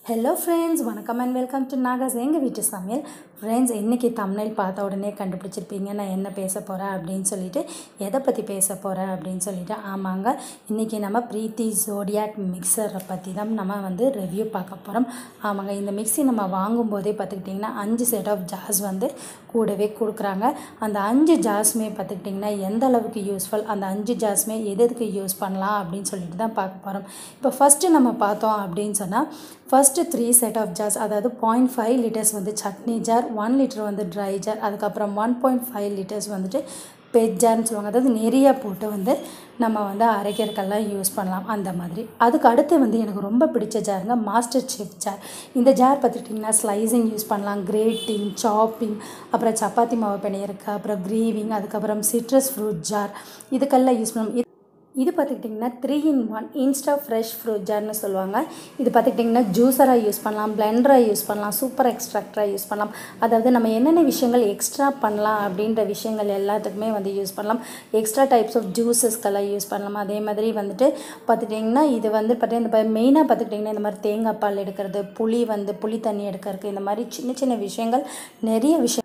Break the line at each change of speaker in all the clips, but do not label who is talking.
hello friends வணக்கம் and welcome to Naga's எங்கள் வீட்டு சமையல் ஃப்ரெண்ட்ஸ் இன்றைக்கி தமிழ் பார்த்த உடனே கண்டுபிடிச்சிருப்பீங்க நான் என்ன பேச போகிறேன் அப்படின்னு சொல்லிட்டு எதை பற்றி பேச போகிறேன் அப்படின்னு சொல்லிட்டு ஆமாங்க இன்றைக்கி நம்ம ப்ரீத்தி ஜோடியாக் மிக்சரை பற்றி தான் நம்ம வந்து ரிவ்யூ பார்க்க போகிறோம் ஆமாங்க இந்த மிக்ஸி நம்ம வாங்கும்போதே பார்த்துக்கிட்டிங்கன்னா அஞ்சு செட் ஆஃப் ஜார்ஸ் வந்து கூடவே கொடுக்குறாங்க அந்த அஞ்சு ஜார்ஸுமே பார்த்துக்கிட்டிங்கன்னா எந்த அளவுக்கு யூஸ்ஃபுல் அந்த அஞ்சு ஜார்ஸுமே எது எதுக்கு யூஸ் பண்ணலாம் அப்படின்னு சொல்லிட்டு தான் பார்க்க போகிறோம் இப்போ ஃபஸ்ட்டு நம்ம பார்த்தோம் அப்படின்னு சொன்னால் first three set of jars அதாவது பாயிண்ட் ஃபைவ் லிட்டர்ஸ் வந்து சட்னி ஜார் ஒன் லிட்டர் வந்து ட்ரை ஜார் அதுக்கப்புறம் ஒன் பாயிண்ட் ஃபைவ் லிட்டர்ஸ் வந்துட்டு பெட் ஜார்னு சொல்லுவாங்க அதாவது நிறைய போட்டு வந்து நம்ம வந்து அரைக்கிறதுக்கெல்லாம் யூஸ் பண்ணலாம் அந்த மாதிரி அதுக்கு அடுத்து வந்து எனக்கு ரொம்ப பிடிச்ச ஜாருங்க மாஸ்டர் செஃப் ஜார் இந்த ஜார் பார்த்துக்கிட்டிங்கன்னா ஸ்லைசிங் யூஸ் பண்ணலாம் கிரேட்டிங் சாப்பிங் அப்புறம் சப்பாத்தி மாவு பிணையிருக்கு அப்புறம் கிரீவிங் அதுக்கப்புறம் சிட்ரஸ் ஃப்ரூட் ஜார் இதுக்கெல்லாம் யூஸ் பண்ணலாம் இது பார்த்துக்கிட்டிங்கன்னா three in one insta fresh fruit ஜார்னு சொல்லுவாங்க இது பார்த்துக்கிட்டிங்கன்னா ஜூஸராக யூஸ் பண்ணலாம் பிளெண்டராக யூஸ் பண்ணலாம் சூப்பர் எக்ஸ்ட்ராக்டராக யூஸ் பண்ணலாம் அதாவது நம்ம என்னென்ன விஷயங்கள் எக்ஸ்ட்ரா பண்ணலாம் அப்படின்ற விஷயங்கள் எல்லாத்துக்குமே வந்து யூஸ் பண்ணலாம் எக்ஸ்ட்ரா டைப்ஸ் ஆஃப் ஜூஸஸ்க்கெல்லாம் யூஸ் பண்ணலாம் அதே மாதிரி வந்துட்டு பார்த்துட்டிங்கன்னா இது வந்து பார்த்தீங்கன்னா இந்த மெயினாக பார்த்துக்கிட்டிங்கன்னா இந்த மாதிரி தேங்காய் பால் எடுக்கிறது புளி வந்து புளி தண்ணி எடுக்கிறதுக்கு இந்த மாதிரி சின்ன சின்ன விஷயங்கள் நிறைய விஷயம்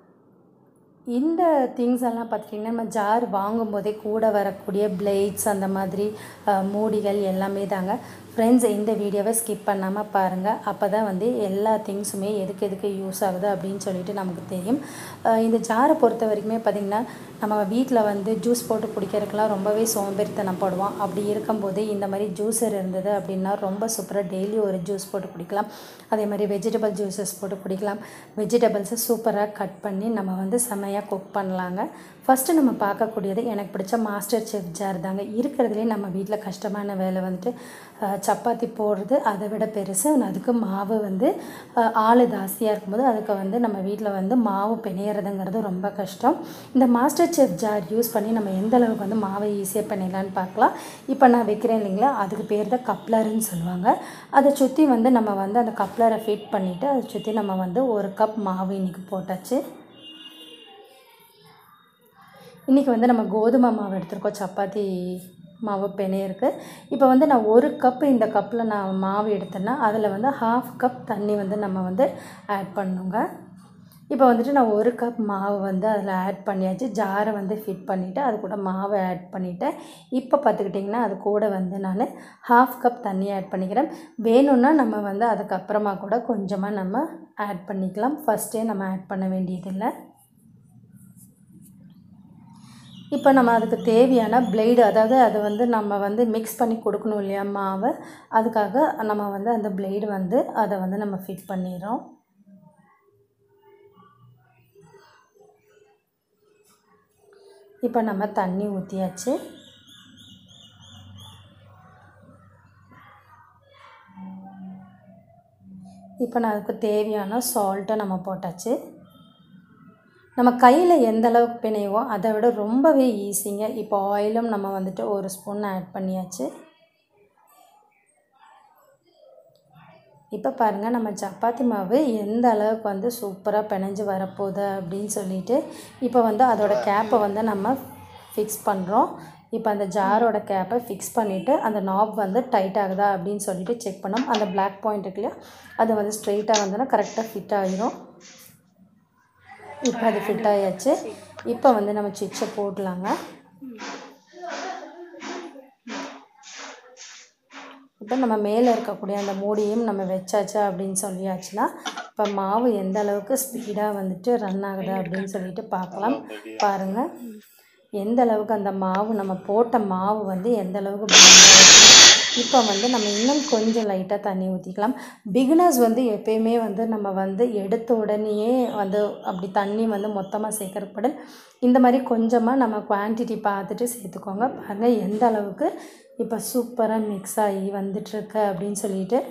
இந்த திங்ஸ் எல்லாம் பார்த்துட்டிங்கன்னா நம்ம ஜார் வாங்கும்போதே கூட வரக்கூடிய பிளேட்ஸ் அந்த மாதிரி மூடிகள் எல்லாமே தாங்க ஃப்ரெண்ட்ஸ் இந்த வீடியோவை ஸ்கிப் பண்ணாமல் பாருங்கள் அப்போ தான் வந்து எல்லா திங்ஸுமே எதுக்கு எதுக்கு யூஸ் ஆகுது அப்படின்னு சொல்லிட்டு நமக்கு தெரியும் இந்த ஜாரை பொறுத்த வரைக்குமே பார்த்திங்கன்னா நம்ம வீட்டில் வந்து ஜூஸ் போட்டு குடிக்கிறதுக்கெலாம் ரொம்பவே சோம்பேறித்தனம் போடுவோம் அப்படி இருக்கும்போது இந்த மாதிரி ஜூஸர் இருந்தது அப்படின்னா ரொம்ப சூப்பராக டெய்லி ஒரு ஜூஸ் போட்டு குடிக்கலாம் அதே மாதிரி வெஜிடபிள் ஜூஸஸ் போட்டு குடிக்கலாம் வெஜிடபிள்ஸை சூப்பராக கட் பண்ணி நம்ம வந்து செம்மையாக குக் பண்ணலாங்க ஃபஸ்ட்டு நம்ம பார்க்கக்கூடியது எனக்கு பிடிச்ச மாஸ்டர் செஃப் ஜார் தாங்க இருக்கிறதுலே நம்ம வீட்டில் கஷ்டமான வேலை வந்துட்டு சப்பாத்தி போடுறது அதை விட பெருசு அதுக்கு மாவு வந்து ஆள் ஜாஸ்தியாக இருக்கும்போது அதுக்கு வந்து நம்ம வீட்டில் வந்து மாவு பிணையிறதுங்கிறது ரொம்ப கஷ்டம் இந்த மாஸ்டர் செஃப் ஜார் யூஸ் பண்ணி நம்ம எந்த அளவுக்கு வந்து மாவை ஈஸியாக பண்ணிடலான்னு பார்க்கலாம் இப்போ நான் வைக்கிறேன் இல்லைங்களா அதுக்கு பேர் தான் கப்லருன்னு சொல்லுவாங்க அதை சுற்றி வந்து நம்ம வந்து அந்த கப்லரை ஃபிட் பண்ணிவிட்டு அதை சுற்றி நம்ம வந்து ஒரு கப் மாவு இன்றைக்கி போட்டாச்சு இன்றைக்கி வந்து நம்ம கோதுமை மாவு எடுத்துருக்கோம் சப்பாத்தி மாவு பெனே இருக்குது இப்போ வந்து நான் ஒரு கப்பு இந்த கப்பில் நான் மாவு எடுத்தேன்னா அதில் வந்து ஹாஃப் கப் தண்ணி வந்து நம்ம வந்து ஆட் பண்ணுங்க இப்போ வந்துட்டு நான் ஒரு கப் மாவு வந்து அதில் ஆட் பண்ணியாச்சு ஜாரை வந்து ஃபிட் பண்ணிவிட்டு அது கூட மாவை ஆட் பண்ணிவிட்டேன் இப்போ பார்த்துக்கிட்டிங்கன்னா அது கூட வந்து நான் ஹாஃப் கப் தண்ணி ஆட் பண்ணிக்கிறேன் வேணும்னா நம்ம வந்து அதுக்கப்புறமா கூட கொஞ்சமாக நம்ம ஆட் பண்ணிக்கலாம் ஃபஸ்ட்டே நம்ம ஆட் பண்ண வேண்டியதில்லை இப்போ நம்ம அதுக்கு தேவையான பிளேடு அதாவது அதை வந்து நம்ம வந்து மிக்ஸ் பண்ணி கொடுக்கணும் இல்லையா மாவை அதுக்காக நம்ம வந்து அந்த பிளேடு வந்து அதை வந்து நம்ம ஃபிட் பண்ணிடுறோம் இப்போ நம்ம தண்ணி ஊற்றியாச்சு இப்போ நான் அதுக்கு தேவையான சால்ட்டை நம்ம போட்டாச்சு நம்ம கையில் எந்த அளவுக்கு பிணைவோம் அதை விட ரொம்பவே ஈஸிங்க இப்போ ஆயிலும் நம்ம வந்துட்டு ஒரு ஸ்பூன் ஆட் பண்ணியாச்சு இப்போ பாருங்கள் நம்ம சப்பாத்தி மாவு எந்த அளவுக்கு வந்து சூப்பராக பிணைஞ்சு வரப்போகுது அப்படின்னு சொல்லிட்டு இப்போ வந்து அதோட கேப்பை வந்து நம்ம ஃபிக்ஸ் பண்ணுறோம் இப்போ அந்த ஜாரோட கேப்பை ஃபிக்ஸ் பண்ணிவிட்டு அந்த நாப் வந்து டைட் ஆகுதா அப்படின்னு சொல்லிட்டு செக் பண்ணோம் அந்த பிளாக் பாயிண்ட் இருக்கு இல்லையா அது வந்து ஸ்ட்ரெயிட்டாக வந்தோன்னா கரெக்டாக ஃபிட் ஆகிரும் இப்போ அது ஃபிட் ஆயாச்சு இப்போ வந்து நம்ம சிச்சை போடலாங்க இப்போ நம்ம மேலே இருக்கக்கூடிய அந்த மூடியும் நம்ம வச்சாச்சு அப்படின்னு சொல்லியாச்சுன்னா இப்போ மாவு எந்த அளவுக்கு ஸ்பீடாக வந்துட்டு ரன் ஆகுது அப்படின்னு சொல்லிட்டு பார்க்கலாம் பாருங்கள் எந்த அளவுக்கு அந்த மாவு நம்ம போட்ட மாவு வந்து எந்த அளவுக்கு இப்போ வந்து நம்ம இன்னும் கொஞ்சம் லைட்டாக தண்ணி ஊற்றிக்கலாம் பிகினர்ஸ் வந்து எப்பயுமே வந்து நம்ம வந்து எடுத்த உடனேயே வந்து அப்படி தண்ணி வந்து மொத்தமாக சேர்க்கறப்படல் இந்த மாதிரி கொஞ்சமாக நம்ம குவான்டிட்டி பார்த்துட்டு சேர்த்துக்கோங்க பாருங்கள் எந்த அளவுக்கு இப்போ சூப்பராக மிக்ஸ் ஆகி வந்துட்டுருக்கு அப்படின்னு சொல்லிட்டு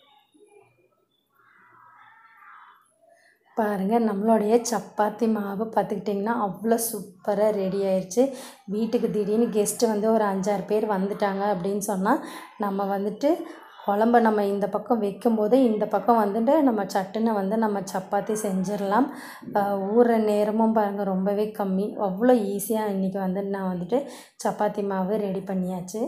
பாருங்கள் நம்மளுடைய சப்பாத்தி மாவு பார்த்துக்கிட்டிங்கன்னா அவ்வளோ சூப்பராக ரெடி ஆயிடுச்சு வீட்டுக்கு திடீர்னு கெஸ்ட்டு வந்து ஒரு அஞ்சாறு பேர் வந்துட்டாங்க அப்படின்னு சொன்னால் நம்ம வந்துட்டு குழம்ப நம்ம இந்த பக்கம் வைக்கும்போது இந்த பக்கம் வந்துட்டு நம்ம சட்டுன்னு வந்து நம்ம சப்பாத்தி செஞ்சிடலாம் ஊற நேரமும் பாருங்கள் ரொம்பவே கம்மி அவ்வளோ ஈஸியாக இன்றைக்கி வந்து நான் வந்துட்டு சப்பாத்தி மாவு ரெடி பண்ணியாச்சு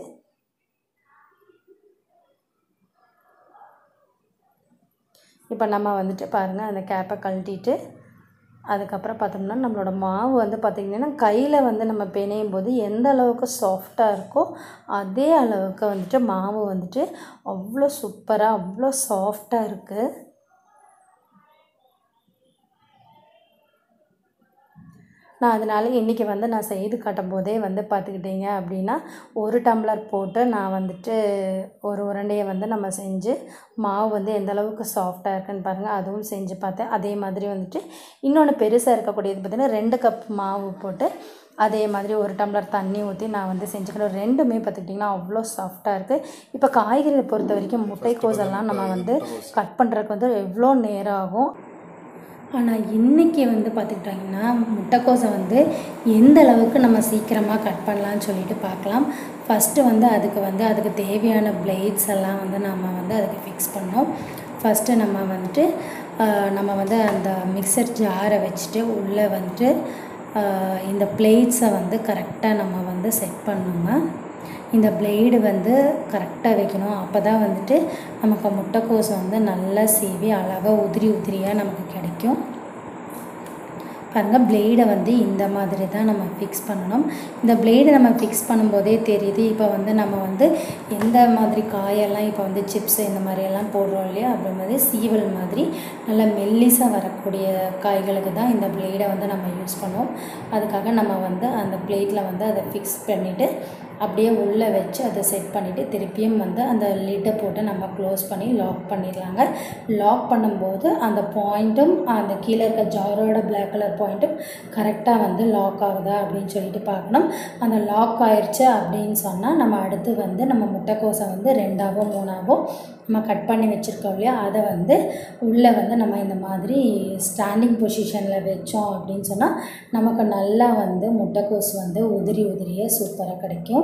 இப்போ நம்ம வந்துட்டு பாருங்கள் அந்த கேப்பை கழட்டிட்டு அதுக்கப்புறம் பார்த்தோம்னா நம்மளோட மாவு வந்து பார்த்திங்கன்னா கையில் வந்து நம்ம பிணையும் போது எந்த அளவுக்கு சாஃப்டாக இருக்கோ அதே அளவுக்கு வந்துட்டு மாவு வந்துட்டு அவ்வளோ சூப்பராக அவ்வளோ சாஃப்டாக இருக்குது நான் அதனால் இன்றைக்கி வந்து நான் செய்து காட்டும் போதே வந்து பார்த்துக்கிட்டிங்க அப்படின்னா ஒரு டம்ளர் போட்டு நான் வந்துட்டு ஒரு உருண்டையை வந்து நம்ம செஞ்சு மாவு வந்து எந்த அளவுக்கு சாஃப்டாக இருக்குன்னு பாருங்கள் அதுவும் செஞ்சு பார்த்தேன் அதே மாதிரி வந்துட்டு இன்னொன்று பெருசாக இருக்கக்கூடியது பார்த்திங்கன்னா ரெண்டு கப் மாவு போட்டு அதே மாதிரி ஒரு டம்ளர் தண்ணி ஊற்றி நான் வந்து செஞ்சுக்கணும் ரெண்டுமே பார்த்துக்கிட்டிங்கன்னா அவ்வளோ சாஃப்டாக இருக்குது இப்போ காய்கறியை பொறுத்த வரைக்கும் முட்டைக்கோஸெல்லாம் நம்ம வந்து கட் பண்ணுறதுக்கு வந்து எவ்வளோ நேரம் ஆகும் ஆனால் இன்றைக்கி வந்து பார்த்துக்கிட்டிங்கன்னா முட்டைக்கோஸை வந்து எந்த அளவுக்கு நம்ம சீக்கிரமாக கட் பண்ணலான்னு சொல்லிட்டு பார்க்கலாம் ஃபஸ்ட்டு வந்து அதுக்கு வந்து அதுக்கு தேவையான பிளேட்ஸ் எல்லாம் வந்து நம்ம வந்து அதுக்கு ஃபிக்ஸ் பண்ணோம் ஃபஸ்ட்டு நம்ம வந்துட்டு நம்ம வந்து அந்த மிக்சர் ஜாரை வச்சுட்டு உள்ளே வந்துட்டு இந்த பிளேட்ஸை வந்து கரெக்டாக நம்ம வந்து செட் பண்ணோங்க இந்த பிளேடு வந்து கரெக்டாக வைக்கணும் அப்போ தான் வந்துட்டு நமக்கு முட்டைக்கோஸ் வந்து நல்லா சீவி அழகாக உதிரி உதிரியாக நமக்கு கிடைக்கும் பாருங்கள் பிளேடை வந்து இந்த மாதிரி தான் நம்ம ஃபிக்ஸ் பண்ணணும் இந்த பிளேடை நம்ம ஃபிக்ஸ் பண்ணும்போதே தெரியுது இப்போ வந்து நம்ம வந்து எந்த மாதிரி காயெல்லாம் இப்போ வந்து சிப்ஸ் இந்த மாதிரியெல்லாம் போடுறோம் இல்லையா அப்படி மாதிரி சீவல் மாதிரி நல்லா மெல்லிஸாக வரக்கூடிய காய்களுக்கு தான் இந்த பிளேடை வந்து நம்ம யூஸ் பண்ணுவோம் அதுக்காக நம்ம வந்து அந்த பிளேட்டில் வந்து அதை ஃபிக்ஸ் பண்ணிவிட்டு அப்படியே உள்ளே வச்சு அதை செட் பண்ணிவிட்டு திருப்பியும் வந்து அந்த லிட்டை போட்டு நம்ம க்ளோஸ் பண்ணி லாக் பண்ணிடலாங்க லாக் பண்ணும்போது அந்த பாயிண்ட்டும் அந்த கீழே இருக்க ஜாரோட பிளாக் கலர் பாயிண்ட்டும் கரெக்டாக வந்து லாக் ஆகுதா அப்படின்னு சொல்லிட்டு பார்க்கணும் அந்த லாக் ஆயிடுச்சு அப்படின்னு சொன்னால் நம்ம அடுத்து வந்து நம்ம முட்டைக்கோஸை வந்து ரெண்டாவோ மூணாவோ நம்ம கட் பண்ணி வச்சுருக்கோம் இல்லையா அதை வந்து உள்ளே வந்து நம்ம இந்த மாதிரி ஸ்டாண்டிங் பொசிஷனில் வச்சோம் அப்படின்னு சொன்னால் நமக்கு நல்லா வந்து முட்டைக்கோஸ் வந்து உதிரி உதிரியாக சூப்பராக கிடைக்கும்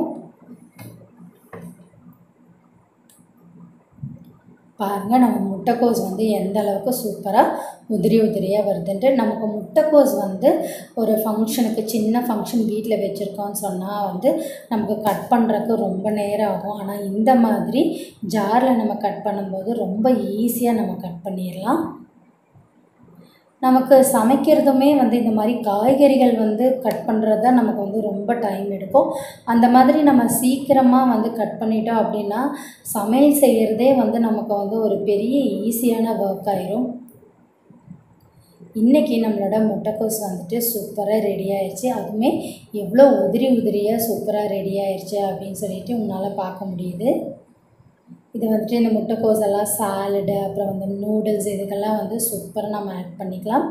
பாருங்கள் நம்ம முட்டைக்கோஸ் வந்து எந்த அளவுக்கு சூப்பராக உதிரி உதிரியாக வருதுன்ட்டு நமக்கு முட்டைக்கோஸ் வந்து ஒரு ஃபங்க்ஷனுக்கு சின்ன ஃபங்க்ஷன் வீட்டில் வச்சுருக்கோம்னு சொன்னால் வந்து நமக்கு கட் பண்ணுறதுக்கு ரொம்ப நேரம் ஆகும் ஆனால் இந்த மாதிரி ஜாரில் நம்ம கட் பண்ணும்போது ரொம்ப ஈஸியாக நம்ம கட் பண்ணிடலாம் நமக்கு சமைக்கிறதுமே வந்து இந்த மாதிரி காய்கறிகள் வந்து கட் பண்ணுறது தான் நமக்கு வந்து ரொம்ப டைம் எடுக்கும் அந்த மாதிரி நம்ம சீக்கிரமாக வந்து கட் பண்ணிட்டோம் அப்படின்னா சமையல் செய்கிறதே வந்து நமக்கு வந்து ஒரு பெரிய ஈஸியான ஒர்க் ஆயிரும் இன்றைக்கி நம்மளோட முட்டைக்கோஸ் வந்துட்டு சூப்பராக ரெடி ஆயிடுச்சு அதுவுமே எவ்வளோ உதிரி உதிரியாக சூப்பராக ரெடி ஆயிடுச்சு அப்படின்னு சொல்லிட்டு உன்னால் பார்க்க முடியுது இது வந்துட்டு இந்த முட்டைக்கோஸ் எல்லாம் சாலடு அப்புறம் வந்து நூடுல்ஸ் இதுக்கெல்லாம் வந்து சூப்பராக நம்ம ஆட் பண்ணிக்கலாம்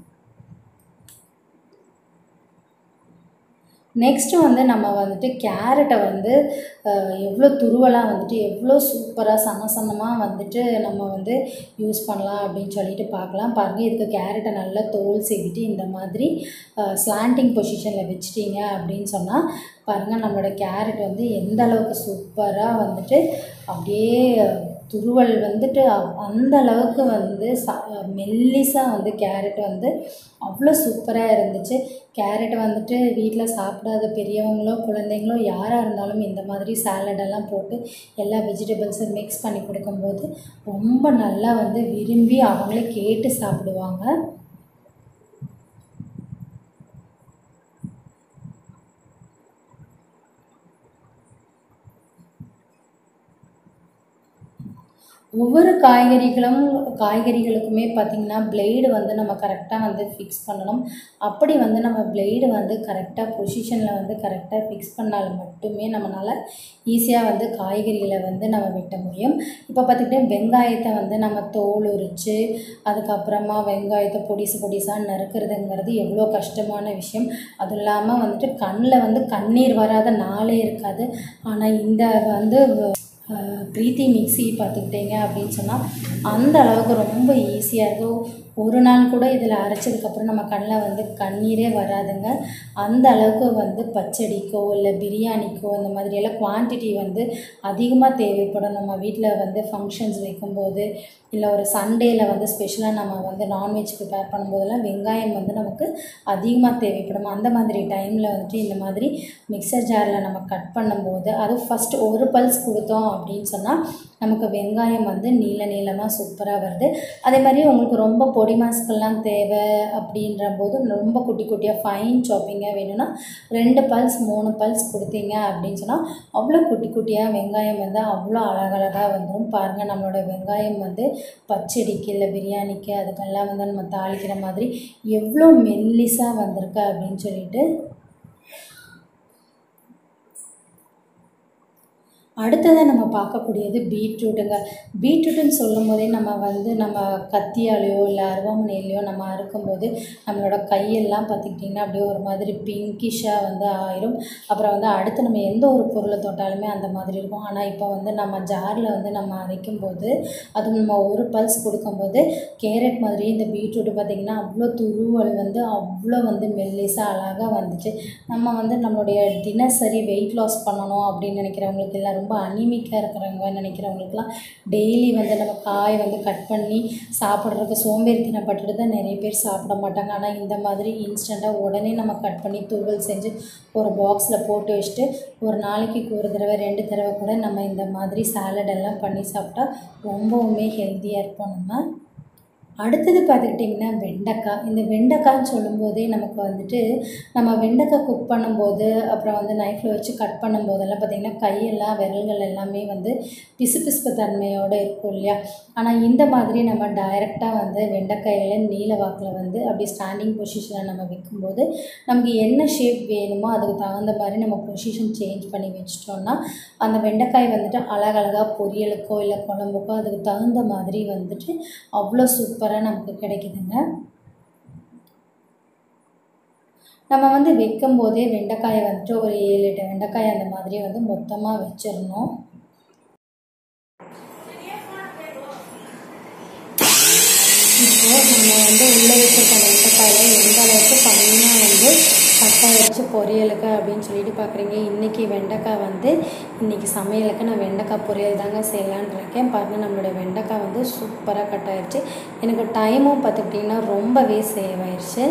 நெக்ஸ்ட்டு வந்து நம்ம வந்துட்டு கேரட்டை வந்து எவ்வளோ துருவலாக வந்துட்டு எவ்வளோ சூப்பராக சம சமமாக வந்துட்டு நம்ம வந்து யூஸ் பண்ணலாம் அப்படின்னு சொல்லிட்டு பார்க்கலாம் பாருங்கள் இதுக்கு கேரட்டை நல்லா தோல் செய்துட்டு இந்த மாதிரி ஸ்லாண்டிங் பொசிஷனில் வச்சிட்டிங்க அப்படின்னு சொன்னால் பாருங்கள் நம்மளோட கேரட் வந்து எந்த அளவுக்கு சூப்பராக வந்துட்டு அப்படியே துருவல் வந்துட்டு அந்த அளவுக்கு வந்து ச மெல்லிஸாக வந்து கேரட் வந்து அவ்வளோ சூப்பராக இருந்துச்சு கேரட் வந்துட்டு வீட்டில் சாப்பிடாத பெரியவங்களோ குழந்தைங்களோ யாராக இருந்தாலும் இந்த மாதிரி சாலடெல்லாம் போட்டு எல்லா வெஜிடபிள்ஸும் மிக்ஸ் பண்ணி கொடுக்கும்போது ரொம்ப நல்லா வந்து விரும்பி அவங்களே கேட்டு சாப்பிடுவாங்க ஒவ்வொரு காய்கறிகளும் காய்கறிகளுக்குமே பார்த்திங்கன்னா பிளேடு வந்து நம்ம கரெக்டாக வந்து ஃபிக்ஸ் பண்ணணும் அப்படி வந்து நம்ம பிளேடு வந்து கரெக்டாக பொசிஷனில் வந்து கரெக்டாக ஃபிக்ஸ் பண்ணால் மட்டுமே நம்மளால் ஈஸியாக வந்து காய்கறிகளை வந்து நம்ம வெட்ட முடியும் இப்போ பார்த்துக்கிட்டே வெங்காயத்தை வந்து நம்ம தோல் உரித்து அதுக்கப்புறமா வெங்காயத்தை பொடிசு பொடிசாக நறுக்கிறதுங்கிறது எவ்வளோ கஷ்டமான விஷயம் அதுவும் இல்லாமல் வந்துட்டு கண்ணில் வந்து கண்ணீர் வராத நாளே இருக்காது ஆனால் இந்த வந்து ப்ரீத்தி மிக்சி பார்த்துக்கிட்டிங்க அப்படின்னு சொன்னால் அந்த அளவுக்கு ரொம்ப ஈஸியாக இருக்கும் ஒரு நாள் கூட இதில் அரைச்சதுக்கப்புறம் நம்ம கண்ணில் வந்து கண்ணீரே வராதுங்க அந்த அளவுக்கு வந்து பச்சடிக்கோ இல்லை பிரியாணிக்கோ இந்த மாதிரியெல்லாம் குவான்டிட்டி வந்து அதிகமாக தேவைப்படும் நம்ம வீட்டில் வந்து ஃபங்க்ஷன்ஸ் வைக்கும்போது இல்லை ஒரு சண்டேயில் வந்து ஸ்பெஷலாக நம்ம வந்து நான்வெஜ் ப்ரிப்பேர் பண்ணும்போதெல்லாம் வெங்காயம் வந்து நமக்கு அதிகமாக தேவைப்படும் அந்த மாதிரி டைமில் வந்துட்டு இந்த மாதிரி மிக்சர் ஜாரில் நம்ம கட் பண்ணும்போது அதுவும் ஃபஸ்ட்டு ஒரு பல்ஸ் கொடுத்தோம் அப்படின்னு சொன்னால் நமக்கு வெங்காயம் வந்து நீள நீளமாக சூப்பராக வருது அதே மாதிரி உங்களுக்கு ரொம்ப பொடி மாசுக்கெல்லாம் தேவை அப்படின்ற போது ரொம்ப குட்டி குட்டியாக ஃபைன் சாப்பிங்காக வேணும்னா ரெண்டு பல்ஸ் மூணு பல்ஸ் கொடுத்தீங்க அப்படின்னு சொன்னால் அவ்வளோ குட்டி குட்டியாக வெங்காயம் வந்து அவ்வளோ அழகழகாக வந்துடும் பாருங்கள் நம்மளோட வெங்காயம் வந்து பச்சடிக்கு இல்லை பிரியாணிக்கு அதுக்கெல்லாம் வந்து நம்ம தாளிக்கிற மாதிரி எவ்வளோ மெல்லிஸாக வந்திருக்கு அப்படின்னு சொல்லிட்டு அடுத்ததாக நம்ம பார்க்கக்கூடியது பீட்ரூட்டுங்க பீட்ரூட்டுன்னு சொல்லும் போதே நம்ம வந்து நம்ம கத்தியாலேயோ இல்லை அருவாமனையிலையோ நம்ம அறுக்கும்போது நம்மளோட கையெல்லாம் பார்த்துக்கிட்டிங்கன்னா அப்படியே ஒரு மாதிரி பிங்கிஷாக வந்து ஆயிரும் அப்புறம் வந்து அடுத்து நம்ம எந்த ஒரு பொருளை தொட்டாலுமே அந்த மாதிரி இருக்கும் ஆனால் இப்போ வந்து நம்ம ஜாரில் வந்து நம்ம அரைக்கும்போது அதுவும் நம்ம ஒரு பல்ஸ் கொடுக்கும்போது கேரட் மாதிரி இந்த பீட்ரூட்டு பார்த்திங்கன்னா அவ்வளோ துருவல் வந்து அவ்வளோ வந்து மெல்லிஸாக அழகாக வந்துச்சு நம்ம வந்து நம்மளுடைய தினசரி வெயிட் லாஸ் பண்ணணும் அப்படின்னு நினைக்கிறவங்களுக்கு எல்லாம் ரொம்ப அனிமிக்காக இருக்கிறவங்க நினைக்கிறவங்களுக்குலாம் டெய்லி வந்து நம்ம காய் வந்து கட் பண்ணி சாப்பிட்றதுக்கு சோம்பேறித்தனப்பட்டுட்டு தான் நிறைய பேர் சாப்பிட மாட்டாங்க ஆனால் இந்த மாதிரி இன்ஸ்டண்ட்டாக உடனே நம்ம கட் பண்ணி தூவல் செஞ்சு ஒரு பாக்ஸில் போட்டு வச்சுட்டு ஒரு நாளைக்கு ஒரு தடவை ரெண்டு தடவை கூட நம்ம இந்த மாதிரி சாலட் எல்லாம் பண்ணி சாப்பிட்டா ரொம்பவுமே ஹெல்த்தியாக இருப்போம் நம்ம அடுத்தது பார்த்துக்கிட்டிங்கன்னா வெண்டைக்காய் இந்த வெண்டைக்காய்ன்னு சொல்லும்போதே நமக்கு வந்துட்டு நம்ம வெண்டைக்காய் குக் பண்ணும்போது அப்புறம் வந்து நைஃப்பில் வச்சு கட் பண்ணும்போதெல்லாம் பார்த்திங்கன்னா கையெல்லாம் விரல்கள் எல்லாமே வந்து பிசுபிசுப்பு தன்மையோடு இருக்கும் இல்லையா ஆனால் இந்த மாதிரி நம்ம டைரெக்டாக வந்து வெண்டைக்காயில் நீல வாக்கில் வந்து அப்படியே ஸ்டாண்டிங் பொசிஷனில் நம்ம வைக்கும்போது நமக்கு என்ன ஷேப் வேணுமோ அதுக்கு தகுந்த மாதிரி நம்ம பொசிஷன் சேஞ்ச் பண்ணி வச்சிட்டோம்னா அந்த வெண்டைக்காய் வந்துட்டு அழகழகாக பொரியலுக்கோ இல்லை குழம்புக்கோ அதுக்கு தகுந்த மாதிரி வந்துட்டு அவ்வளோ சூப்பராக நமக்கு கிடைக்குதுங்க நம்ம வந்து வைக்கும் போதே வெண்டைக்காயை வந்துட்டு ஒரு ஏழு எட்டு வெண்டைக்காய் அந்த மாதிரி வந்து மொத்தமாக வச்சிடணும் இப்போது நம்ம வந்து உள்ளே வச்சுருக்க வெண்டைக்காயில் எந்த அளவுக்கு ஃபைனாக வந்து கட்டாக வச்சு பொரியலுக்கு அப்படின்னு சொல்லிட்டு பார்க்குறீங்க இன்றைக்கி வெண்டைக்காய் வந்து இன்றைக்கி சமையலுக்கு நான் வெண்டைக்காய் பொரியல் தாங்க செய்யலான்னு இருக்கேன் பாருங்கள் நம்மளோட வெண்டைக்காய் வந்து சூப்பராக கட் ஆயிடுச்சு எனக்கு டைமும் பார்த்துக்கிட்டிங்கன்னா ரொம்பவே சேவ் ஆயிடுச்சு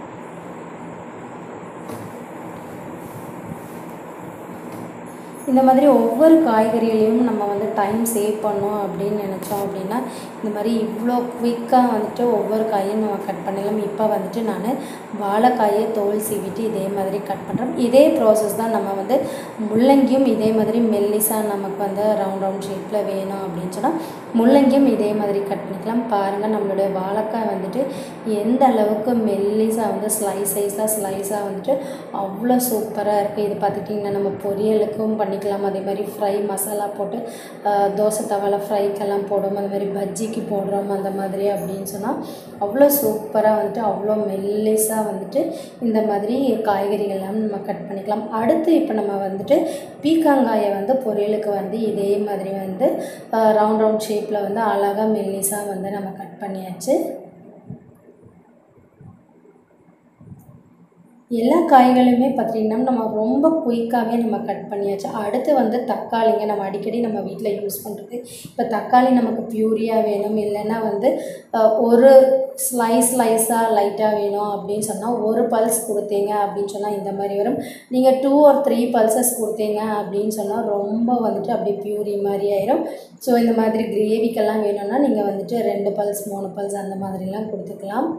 இந்த மாதிரி ஒவ்வொரு காய்கறிகளையும் நம்ம வந்து டைம் சேவ் பண்ணோம் அப்படின்னு நினச்சோம் அப்படின்னா இந்த மாதிரி இவ்வளோ குயிக்காக வந்துட்டு ஒவ்வொரு காயும் நம்ம கட் பண்ணலாம் இப்போ வந்துட்டு நான் வாழைக்காயை தோல் சீவிட்டு இதே மாதிரி கட் பண்ணுறோம் இதே ப்ராசஸ் தான் நம்ம வந்து முள்ளங்கியும் இதே மாதிரி மெல்லிஸாக நமக்கு வந்து ரவுண்ட் ரவுண்ட் ஷேப்பில் வேணும் அப்படின்னு சொன்னால் முள்ளங்கியும் இதே மாதிரி கட் பண்ணிக்கலாம் பாருங்கள் நம்மளுடைய வாழைக்காய் வந்துட்டு எந்த அளவுக்கு மெல்லிஸாக வந்து ஸ்லைஸ் சைஸாக ஸ்லைஸாக வந்துட்டு அவ்வளோ சூப்பராக இருக்குது இது பார்த்துக்கிட்டிங்கன்னா நம்ம பொரியலுக்கும் பண்ணிக்கலாம் அதே மாதிரி ஃப்ரை மசாலா போட்டு ஆஹ், தோசை தவால ஃப்ரைக்கெல்லாம் போடுவோம் அந்த மாதிரி பஜ்ஜிக்கு போடுறோம் அந்த மாதிரி அப்படின்னு சொன்னால் அவ்வளோ சூப்பராக வந்துட்டு அவ்வளோ மெல்லிஸாக வந்துட்டு இந்த மாதிரி காய்கறிகள்லாம் நம்ம கட் பண்ணிக்கலாம் அடுத்து இப்போ நம்ம வந்துட்டு பீக்காங்காயை வந்து பொரியலுக்கு வந்து இதே மாதிரி வந்து ரவுண்ட் ரவுண்ட் ஷேப்பில் வந்து அழகாக மெல்லிஸாக வந்து நம்ம கட் பண்ணியாச்சு எல்லா காய்களுமே பார்த்திங்கன்னா நம்ம ரொம்ப குயிக்காகவே நம்ம கட் பண்ணியாச்சு அடுத்து வந்து தக்காளிங்க நம்ம அடிக்கடி நம்ம வீட்டில் யூஸ் பண்ணுறது இப்போ தக்காளி நமக்கு பியூரியாக வேணும் இல்லைன்னா வந்து அஹ், ஒரு ஸ்லைஸ் ஸ்லைஸாக லைட்டாக வேணும் அப்படின்னு சொன்னால் ஒரு பல்ஸ் கொடுத்தீங்க அப்படின்னு சொன்னால் இந்த மாதிரி வரும் நீங்கள் டூ ஆர் த்ரீ பல்சஸ் கொடுத்தீங்க அப்படின்னு சொன்னால் ரொம்ப வந்துட்டு அப்படியே பியூரி மாதிரி ஆயிரும் ஸோ இந்த மாதிரி கிரேவிக்கெல்லாம் வேணும்னா நீங்கள் வந்துட்டு ரெண்டு பல்ஸ் மூணு பல்ஸ் அந்த மாதிரிலாம் கொடுத்துக்கலாம்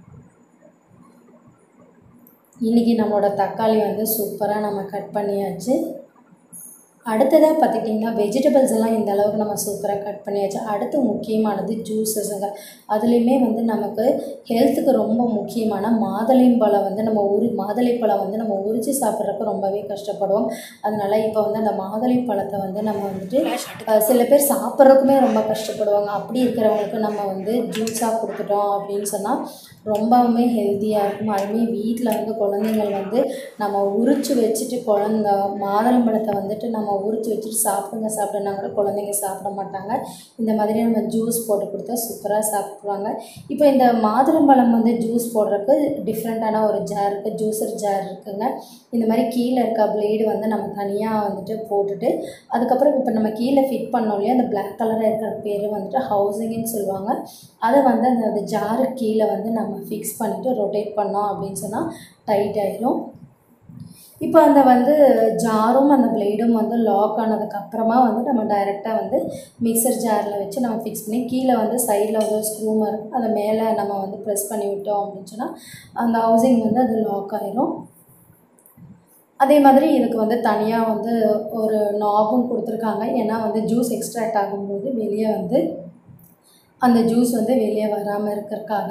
இன்றைக்கி நம்மளோட தக்காளி வந்து சூப்பராக நம்ம கட் பண்ணியாச்சு அடுத்ததாக பார்த்துக்கிட்டிங்கன்னா வெஜிடபிள்ஸ் எல்லாம் இந்த அளவுக்கு நம்ம சூப்பராக கட் பண்ணியாச்சு அடுத்து முக்கியமானது ஜூஸஸுங்க அதுலேயுமே வந்து நமக்கு ஹெல்த்துக்கு ரொம்ப முக்கியமான மாதுளைம்பழம் வந்து நம்ம உரி மாதுளைப்பழம் வந்து நம்ம உரித்து சாப்பிட்றதுக்கு ரொம்பவே கஷ்டப்படுவோம் அதனால் இப்போ வந்து அந்த மாதுளைப்பழத்தை வந்து நம்ம வந்துட்டு அஹ், சில பேர் சாப்பிட்றதுக்குமே ரொம்ப கஷ்டப்படுவாங்க அப்படி இருக்கிறவங்களுக்கு நம்ம வந்து ஜூஸாக கொடுத்துட்டோம் அப்படின்னு சொன்னால் ரொம்பவுமே ஹெல்த்தியாக இருக்கும் அதுவுமே வீட்டில் வந்து குழந்தைங்கள் வந்து நம்ம உரித்து வச்சுட்டு குழந்த மாதுளம்பழத்தை வந்துட்டு நம்ம உரித்து வச்சுட்டு சாப்பிடுங்க சாப்பிடுனா கூட குழந்தைங்க சாப்பிட மாட்டாங்க இந்த மாதிரி நம்ம ஜூஸ் போட்டு கொடுத்தா சூப்பராக சாப்பிட்ருவாங்க இப்போ இந்த மாதுளம்பழம் வந்து ஜூஸ் போடுறதுக்கு டிஃப்ரெண்ட்டான ஒரு ஜார் இருக்குது ஜூஸர் ஜார் இருக்குங்க இந்த மாதிரி கீழே இருக்க பிளேடு வந்து நம்ம தனியாக வந்துட்டு போட்டுட்டு அதுக்கப்புறம் இப்போ நம்ம கீழே ஃபிட் பண்ணோம் இல்லையா அந்த பிளாக் கலராக இருக்கிற பேர் வந்துட்டு ஹவுசிங்னு சொல்லுவாங்க அதை வந்து அந்த ஜாரு கீழே வந்து நம்ம ஃபிக்ஸ் பண்ணிவிட்டு ரொட்டேட் பண்ணோம் அப்படின்னு சொன்னால் டைட் ஆயிரும் இப்போ அந்த வந்து ஜாரும் அந்த பிளேடும் வந்து லாக் ஆனதுக்கப்புறமா வந்து நம்ம டைரெக்டாக வந்து மிக்சர் ஜாரில் வச்சு நம்ம ஃபிக்ஸ் பண்ணி கீழே வந்து சைடில் வந்து ஸ்க்ரூம் இருக்கும் அதை மேலே நம்ம வந்து ப்ரெஸ் பண்ணி விட்டோம் அப்படின்னு சொன்னால் அந்த ஹவுசிங் வந்து அது லாக் ஆயிரும் அதே மாதிரி இதுக்கு வந்து தனியாக வந்து ஒரு நாபும் கொடுத்துருக்காங்க ஏன்னா வந்து ஜூஸ் எக்ஸ்ட்ராக்ட் ஆகும்போது வெளியே வந்து அந்த ஜூஸ் வந்து வெளியே வராமல் இருக்கிறதுக்காக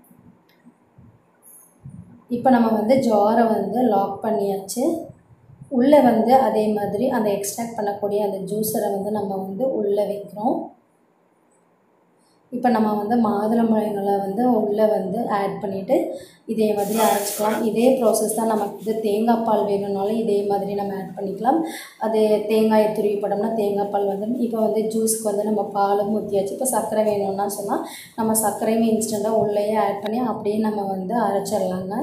இப்போ நம்ம வந்து ஜாரை வந்து லாக் பண்ணியாச்சு உள்ளே வந்து அதே மாதிரி அந்த எக்ஸ்ட்ராக்ட் பண்ணக்கூடிய அந்த ஜூஸரை வந்து நம்ம வந்து உள்ளே வைக்கிறோம் இப்போ நம்ம வந்து மாதுளம்பழங்களை வந்து உள்ளே வந்து ஆட் பண்ணிவிட்டு இதே மாதிரி அரைச்சிக்கலாம் இதே ப்ராசஸ் தான் நமக்கு இது தேங்காய் பால் வேணும்னாலும் இதே மாதிரி நம்ம ஆட் பண்ணிக்கலாம் அது தேங்காயை துருவி போட்டோம்னா தேங்காய் பால் வந்து இப்போ வந்து ஜூஸ்க்கு வந்து நம்ம பாலும் ஊற்றியாச்சு இப்போ சர்க்கரை வேணும்னா சொன்னால் நம்ம சர்க்கரையும் இன்ஸ்டண்ட்டாக உள்ளேயே ஆட் பண்ணி அப்படியே நம்ம வந்து அரைச்சிடலாங்க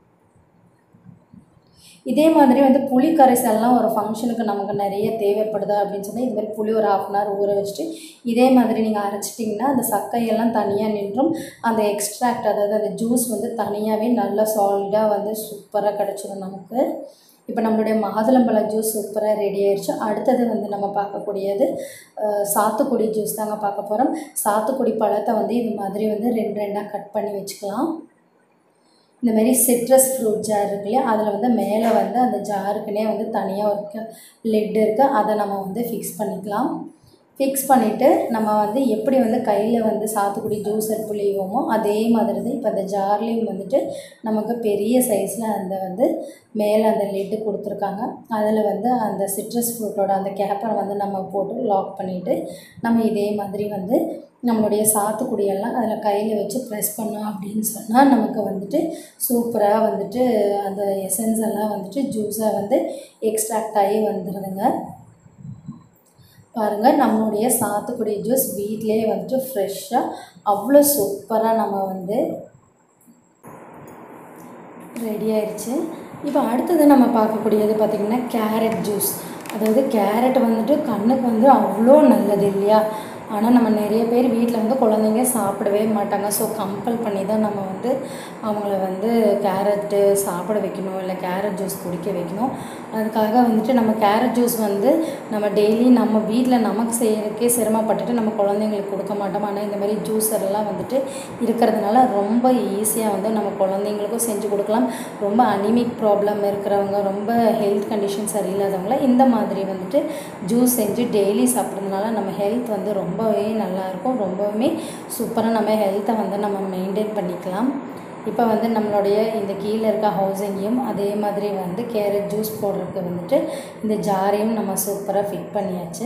இதே மாதிரி வந்து புளி கரைசல்லாம் ஒரு ஃபங்க்ஷனுக்கு நமக்கு நிறைய தேவைப்படுது அப்படின்னு சொன்னால் இது மாதிரி புளி ஒரு ஆஃப் அன் ஹவர் ஊற வச்சுட்டு இதே மாதிரி நீங்கள் அரைச்சிட்டிங்கன்னா அந்த சக்கையெல்லாம் தனியாக நின்றும் அந்த எக்ஸ்ட்ராக்ட் அதாவது அந்த ஜூஸ் வந்து தனியாகவே நல்லா சாலிடாக வந்து சூப்பராக கிடச்சிடும் நமக்கு இப்போ நம்மளுடைய மாதுளம்பழ ஜூஸ் சூப்பராக ரெடி ஆயிடுச்சு அடுத்தது வந்து நம்ம பார்க்கக்கூடியது அஹ், சாத்துக்குடி ஜூஸ் தாங்க பார்க்க போகிறோம் சாத்துக்குடி பழத்தை வந்து இது மாதிரி வந்து ரெண்டு ரெண்டாக கட் பண்ணி வச்சுக்கலாம் இந்த மாதிரி சிட்ரஸ் ஃப்ரூட் ஜார் இருக்கு இல்லையா அதில் வந்து மேலே வந்து அந்த ஜாருக்குனே வந்து தனியாக ஒரு லெட் இருக்குது அதை நம்ம வந்து ஃபிக்ஸ் பண்ணிக்கலாம் ஃபிக்ஸ் பண்ணிவிட்டு நம்ம வந்து எப்படி வந்து கையில் வந்து சாத்துக்குடி ஜூஸர் புளிவோமோ அதே மாதிரி தான் இப்போ அந்த ஜார்லேயும் வந்துட்டு நமக்கு பெரிய சைஸில் அந்த வந்து மேலே அந்த லெட்டு கொடுத்துருக்காங்க அதில் வந்து அந்த சிட்ரஸ் ஃப்ரூட்டோட அந்த கேப்பரை வந்து நம்ம போட்டு லாக் பண்ணிவிட்டு நம்ம இதே மாதிரி வந்து நம்மளுடைய சாத்துக்குடியெல்லாம் அதில் கையில் வச்சு ப்ரெஸ் பண்ணோம் அப்படின்னு சொன்னால் நமக்கு வந்துட்டு சூப்பராக வந்துட்டு அந்த எசன்ஸ் எல்லாம் வந்துட்டு ஜூஸாக வந்து எக்ஸ்ட்ராக்ட் ஆகி வந்துடுதுங்க பாருங்கள் நம்மளுடைய சாத்துக்குடி ஜூஸ் வீட்டிலே வந்துட்டு ஃப்ரெஷ்ஷாக அவ்வளோ சூப்பராக நம்ம வந்து ரெடி ஆயிடுச்சு இப்போ அடுத்தது நம்ம பார்க்கக்கூடியது பார்த்திங்கன்னா கேரட் ஜூஸ் அதாவது கேரட் வந்துட்டு கண்ணுக்கு வந்து அவ்வளோ நல்லது இல்லையா ஆனால் நம்ம நிறைய பேர் வீட்டில் வந்து குழந்தைங்க சாப்பிடவே மாட்டாங்க ஸோ கம்பல் பண்ணி தான் நம்ம வந்து அவங்கள வந்து கேரட்டு சாப்பிட வைக்கணும் இல்லை கேரட் ஜூஸ் குடிக்க வைக்கணும் அதுக்காக வந்துட்டு நம்ம கேரட் ஜூஸ் வந்து நம்ம டெய்லி நம்ம வீட்டில் நமக்கு செய்யறதுக்கே சிரமப்பட்டுட்டு நம்ம குழந்தைங்களுக்கு கொடுக்க மாட்டோம் ஆனால் இந்த மாதிரி ஜூஸர் எல்லாம் வந்துட்டு இருக்கிறதுனால ரொம்ப ஈஸியாக வந்து நம்ம குழந்தைங்களுக்கும் செஞ்சு கொடுக்கலாம் ரொம்ப அனிமிக் ப்ராப்ளம் இருக்கிறவங்க ரொம்ப ஹெல்த் கண்டிஷன் சரியில்லாதவங்கள இந்த மாதிரி வந்துட்டு ஜூஸ் செஞ்சு டெய்லி சாப்பிட்றதுனால நம்ம ஹெல்த் வந்து ரொம்பவே நல்லாயிருக்கும் ரொம்பவுமே சூப்பராக நம்ம ஹெல்த்தை வந்து நம்ம மெயின்டைன் பண்ணிக்கலாம் இப்போ வந்து நம்மளுடைய இந்த கீழே இருக்க ஹவுசிங்கையும் அதே மாதிரி வந்து கேரட் ஜூஸ் போடுறதுக்கு வந்துட்டு இந்த ஜாரையும் நம்ம சூப்பராக ஃபிட் பண்ணியாச்சு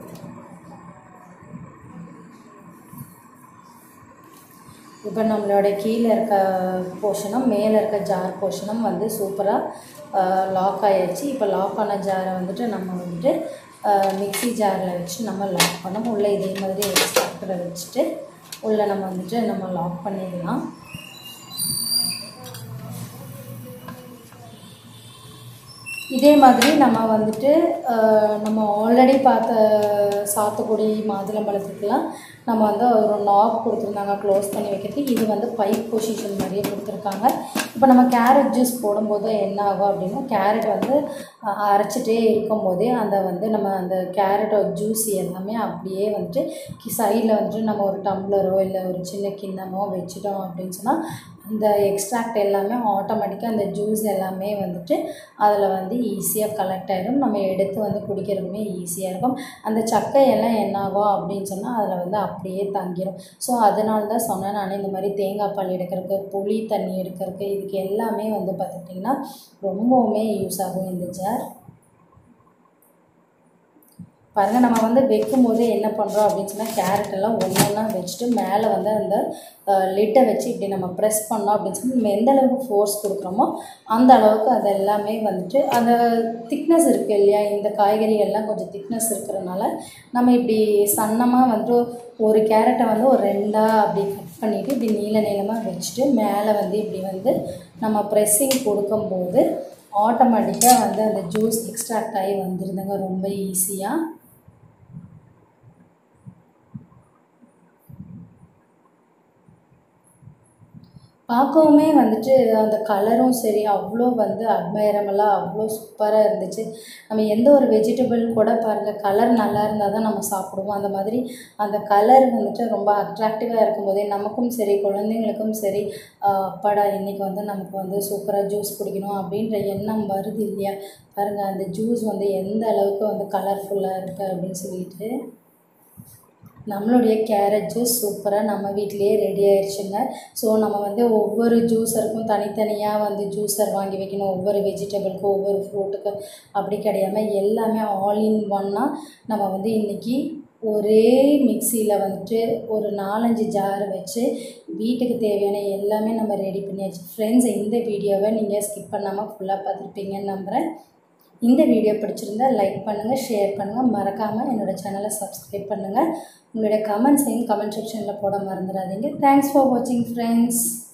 இப்போ நம்மளோட கீழே இருக்க போர்ஷனும் மேலே இருக்க ஜார் போர்ஷனும் வந்து சூப்பராக லாக் ஆயாச்சு இப்போ லாக் ஆன ஜாரை வந்துட்டு நம்ம வந்துட்டு மிக்ஸி ஜாரில் வச்சு நம்ம லாக் பண்ணோம் உள்ளே இதே மாதிரி எக்ஸ்ட்ராக்டரை வச்சுட்டு உள்ளே நம்ம வந்துட்டு நம்ம லாக் பண்ணிடலாம் இதே மாதிரி நம்ம வந்துட்டு அஹ், நம்ம ஆல்ரெடி பார்த்த சாத்துக்குடி மாதுளம்பழத்துக்கெல்லாம் நம்ம வந்து ஒரு நாப் கொடுத்துருந்தாங்க க்ளோஸ் பண்ணி வைக்கிறதுக்கு இது வந்து பைப் பொசிஷன் மாதிரியே கொடுத்துருக்காங்க இப்போ நம்ம கேரட் ஜூஸ் போடும்போது என்ன ஆகும் அப்படின்னா கேரட் வந்து அஹ், அரைச்சிட்டே இருக்கும்போதே அந்த வந்து நம்ம அந்த கேரட்டோட ஜூஸ் எல்லாமே அப்படியே வந்துட்டு சைடில் வந்துட்டு நம்ம ஒரு டம்ளரோ இல்லை ஒரு சின்ன கிண்ணமோ வச்சுட்டோம் அப்படின்னு சொன்னால் அந்த எக்ஸ்ட்ராக்ட் எல்லாமே ஆட்டோமேட்டிக்காக அந்த ஜூஸ் எல்லாமே வந்துட்டு அதில் வந்து ஈஸியாக கலெக்ட் ஆகிடும் நம்ம எடுத்து வந்து குடிக்கிறதுக்குமே ஈஸியாக இருக்கும் அந்த சக்கையெல்லாம் என்னாகும் அப்படின்னு சொன்னால் அதில் வந்து அப்படியே தங்கிடும் ஸோ அதனால தான் சொன்னேன் நான் இந்த மாதிரி தேங்காய் பால் எடுக்கிறதுக்கு புளி தண்ணி எடுக்கிறதுக்கு இதுக்கு எல்லாமே வந்து பார்த்துக்கிட்டிங்கன்னா ரொம்பவுமே யூஸ் ஆகும் இந்த ஜார் பாருங்கள் நம்ம வந்து வைக்கும் போதே என்ன பண்ணுறோம் அப்படின்னு சொன்னால் கேரட் எல்லாம் ஒன்று ஒன்றா வச்சுட்டு மேலே வந்து அந்த லிட்டை வச்சு இப்படி நம்ம ப்ரெஸ் பண்ணோம் அப்படின்னு சொல்லி நம்ம எந்த அளவுக்கு ஃபோர்ஸ் கொடுக்குறோமோ அந்த அளவுக்கு அது எல்லாமே வந்துட்டு அந்த திக்னஸ் இருக்குது இல்லையா இந்த காய்கறிகள்லாம் கொஞ்சம் திக்னஸ் இருக்கிறனால நம்ம இப்படி சன்னமாக வந்துட்டு ஒரு கேரட்டை வந்து ஒரு ரெண்டாக அப்படி கட் பண்ணிவிட்டு இப்படி நீள நீளமாக வச்சுட்டு மேலே வந்து இப்படி வந்து நம்ம ப்ரெஸ்ஸிங் கொடுக்கும்போது ஆட்டோமேட்டிக்காக வந்து அந்த ஜூஸ் எக்ஸ்ட்ராக்ட் ஆகி வந்துருதுங்க ரொம்ப ஈஸியாக பார்க்கவுமே வந்துட்டு அந்த கலரும் சரி அவ்வளோ வந்து அட்மைரபுளாக அவ்வளோ சூப்பராக இருந்துச்சு நம்ம எந்த ஒரு வெஜிடபிள் கூட பாருங்கள் கலர் நல்லா இருந்தால் தான் நம்ம சாப்பிடுவோம் அந்த மாதிரி அந்த கலர் வந்துட்டு ரொம்ப அட்ராக்டிவாக இருக்கும்போதே நமக்கும் சரி குழந்தைங்களுக்கும் சரி அப்பாடா இன்றைக்கி வந்து நமக்கு வந்து சூப்பராக ஜூஸ் குடிக்கணும் அப்படின்ற எண்ணம் வருது இல்லையா பாருங்கள் அந்த ஜூஸ் வந்து எந்த அளவுக்கு வந்து கலர்ஃபுல்லாக இருக்குது அப்படின்னு சொல்லிட்டு நம்மளுடைய கேரட் ஜூஸ் சூப்பராக நம்ம வீட்டிலேயே ரெடி ஆயிடுச்சுங்க ஸோ நம்ம வந்து ஒவ்வொரு ஜூஸருக்கும் தனித்தனியாக வந்து ஜூஸர் வாங்கி வைக்கணும் ஒவ்வொரு வெஜிடபிளுக்கும் ஒவ்வொரு ஃப்ரூட்டுக்கும் அப்படி கிடையாமல் எல்லாமே ஆல் இன் ஒன்னாக நம்ம வந்து இன்றைக்கி ஒரே மிக்சியில் வந்துட்டு ஒரு நாலஞ்சு ஜார் வச்சு வீட்டுக்கு தேவையான எல்லாமே நம்ம ரெடி பண்ணியாச்சு ஃப்ரெண்ட்ஸ் இந்த வீடியோவை நீங்கள் ஸ்கிப் பண்ணாமல் ஃபுல்லாக பார்த்துருப்பீங்கன்னு நம்புகிறேன் இந்த வீடியோ பிடிச்சிருந்தா லைக் பண்ணுங்கள் ஷேர் பண்ணுங்கள் மறக்காமல் என்னோடய சேனலை சப்ஸ்கிரைப் பண்ணுங்கள் உங்களுடைய கமெண்ட்ஸையும் கமெண்ட் செக்ஷனில் போட மறந்துடாதீங்க தேங்க்ஸ் ஃபார் வாட்சிங் ஃப்ரெண்ட்ஸ்